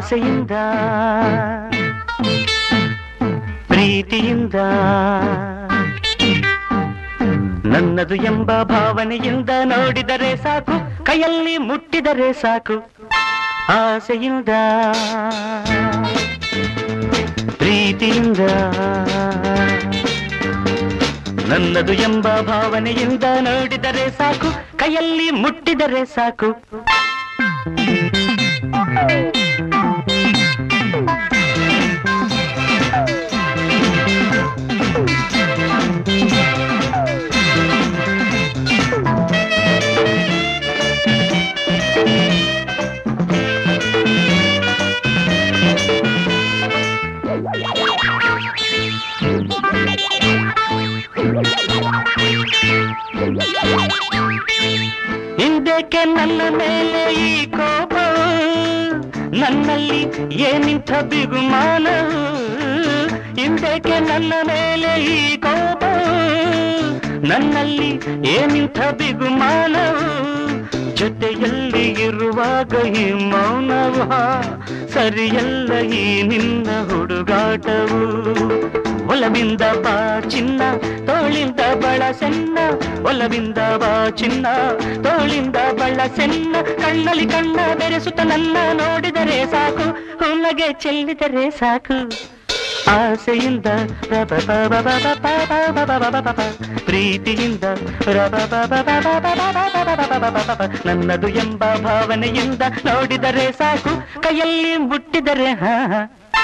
ಆಸೆಯಿಂದ ಪ್ರೀತಿಯಿಂದ ನನ್ನದು ಎಂಬ ಭಾವನೆಯಿಂದ ನೋಡಿದರೆ ಸಾಕು ಕೈಯಲ್ಲಿ ಮುಟ್ಟಿದರೆ ಸಾಕು ಆಸೆಯಿಂದ ಪ್ರೀತಿಯಿಂದ ನನ್ನದು ಎಂಬ ಭಾವನೆಯಿಂದ ನೋಡಿದರೆ ಸಾಕು ಕೈಯಲ್ಲಿ ಮುಟ್ಟಿದರೆ ಸಾಕು ಹಿಂದಕ್ಕೆ ನನ್ನ ಮೇಲೆ ಈ ಕೋಪ ನನ್ನಲ್ಲಿ ಏನಿಂಥ ಬಿಗುಮಾನ ಹಿಂದಕ್ಕೆ ನನ್ನ ಮೇಲೆ ಈ ಕೋಪ ನನ್ನಲ್ಲಿ ಏನಿಂಥ ಬಿಗುಮಾನ ಜೊತೆಯಲ್ಲಿ ಇರುವಾಗ ಈ ಮೌನವ ಸರಿಯಲ್ಲ ಈ ನಿನ್ನ ಹುಡುಗಾಟವು ಒಲವಿಂದ ಬಾ ಚಿನ್ನ ತೋಳಿಂದ ಬಳ ಸೆನ್ನ ಒಲವಿಂದ ಬಾ ಚಿನ್ನ ತೋಳಿಂದ ಬಳ ಸೆನ್ನ ಕಣ್ಣಲ್ಲಿ ಕಣ್ಣ ಬೆರೆಸುತ್ತ ನನ್ನ ನೋಡಿದರೆ ಸಾಕು ಹುಲ್ಲಗೆ ಚೆಲ್ಲಿದರೆ ಸಾಕು ಆಸೆಯಿಂದ ರಬ ಬ ಬ ಬ ಬ ಬ ಬ ಬ ಬ ಬ ಬ ಬ. ಪ್ರೀತಿಯಿಂದ ರಬ ಬ ಬ ಬ ಬ ಬ ಬ ಬ ಬ ಬ ಬ ಬ ಬ ಬ. ನನ್ನದು ಎಂಬ ಭಾವನೆಯಿಂದ ನೋಡಿದರೆ ಸಾಕು ಕೈಯಲ್ಲಿ ಮುಟ್ಟಿದರೆ ಹಾ ಹಾ.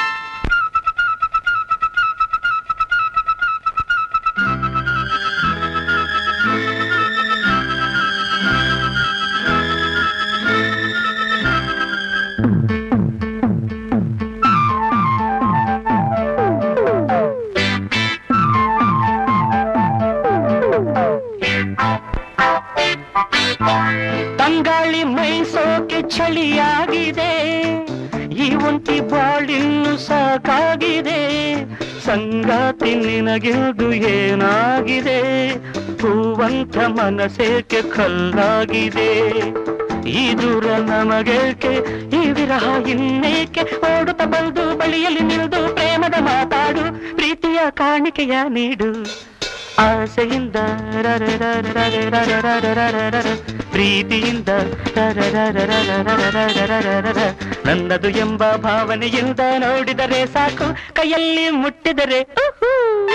ತಂಗಾಳಿ ಮೈಸೋಕೆ ಚಳಿಯಾಗಿದೆ ಈ ಒಂಟಿ ಬಾಳಿನ್ನು ಸಾಕಾಗಿದೆ ಸಂಗಾತಿ ನಿನಗಿಲ್ದು ಏನಾಗಿದೆ ಹೂವಂತ ಮನಸೇಕೆ ಕಲ್ಲಾಗಿದೆ ಈ ದೂರ ನಮಗೇಕೆ ಈ ವಿರಹ ಇನ್ನೇಕೆ ಓಡುತ್ತ ಬಂದು ಬಳಿಯಲ್ಲಿ ನಿಲ್ದು ಪ್ರೇಮದ ಮಾತಾಡು ಪ್ರೀತಿಯ ಕಾಣಿಕೆಯ ನೀಡು ಆಸೆಯಿಂದ ರರ ರರ ರರ ರರ ರರ ರರ ರರ ಪ್ರೀತಿಯಿಂದ ರರ ರರ ರರ ರರ ರರ ರರ ರರ ನನ್ನದು ಎಂಬ ಭಾವನೆಯಿಂದ ನೋಡಿದರೆ ಸಾಕು ಕೈಯಲ್ಲಿ ಮುಟ್ಟಿದರೆ ಉಹು.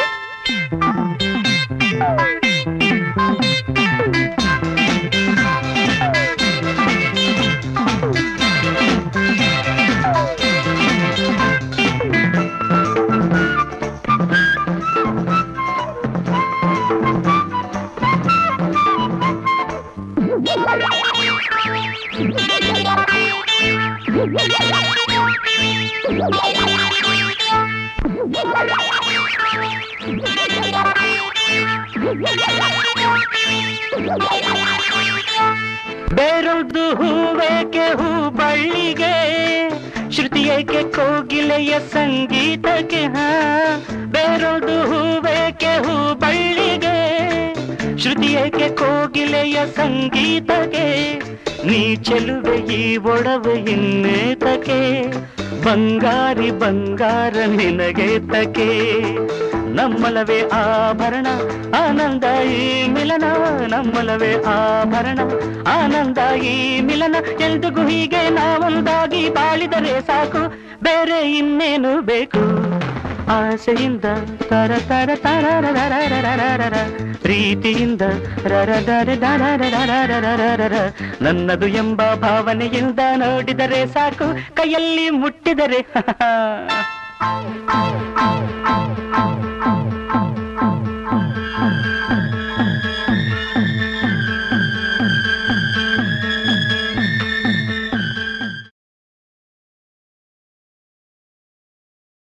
ಬೇರೊಂದು ಹೂವೇಕೆ ಹೂ ಬಳ್ಳಿಗೆ ಶ್ರುತಿ ಏಕೆ ಕೋಗಿಲೆಯ ಸಂಗೀತಕ್ಕೆ ಹಾ ಬೇರೊಂದು ಹೂವೇಕೆ ಹೂ ಬಳ್ಳಿಗೆ ಶ್ರುತಿ ಏಕೆ ಕೋಗಿಲೆಯ ಸಂಗೀತಕ್ಕೆ ನೀ ಚೆಲುವೆ ಈ ಒಡವೆ ಇನ್ನೇತಕ್ಕೆ ಬಂಗಾರಿ ಬಂಗಾರ ನಿನಗೆ ತಕೆ ನಮ್ಮಲವೇ ಆಭರಣ ಆನಂದ ಈ ಮಿಲನ ನಮ್ಮಲವೇ ಆಭರಣ ಆನಂದ ಈ ಮಿಲನ ಎಲ್ರಿಗೂ ಹೀಗೆ ನಾವೊಂದಾಗಿ ಬಾಳಿದರೆ ಸಾಕು ಬೇರೆ ಇನ್ನೇನು ಬೇಕು ಆಸೆಯಿಂದ ತರ ತರ ತರ ರರರರರರರರ. ಪ್ರೀತಿಯಿಂದ ರರದರ ದರರರರರರರರ. ನನ್ನದು ಎಂಬ ಭಾವನೆಯಿಂದ ನೋಡಿದರೆ ಸಾಕು ಕೈಯಲ್ಲಿ ಮುಟ್ಟಿದರೆ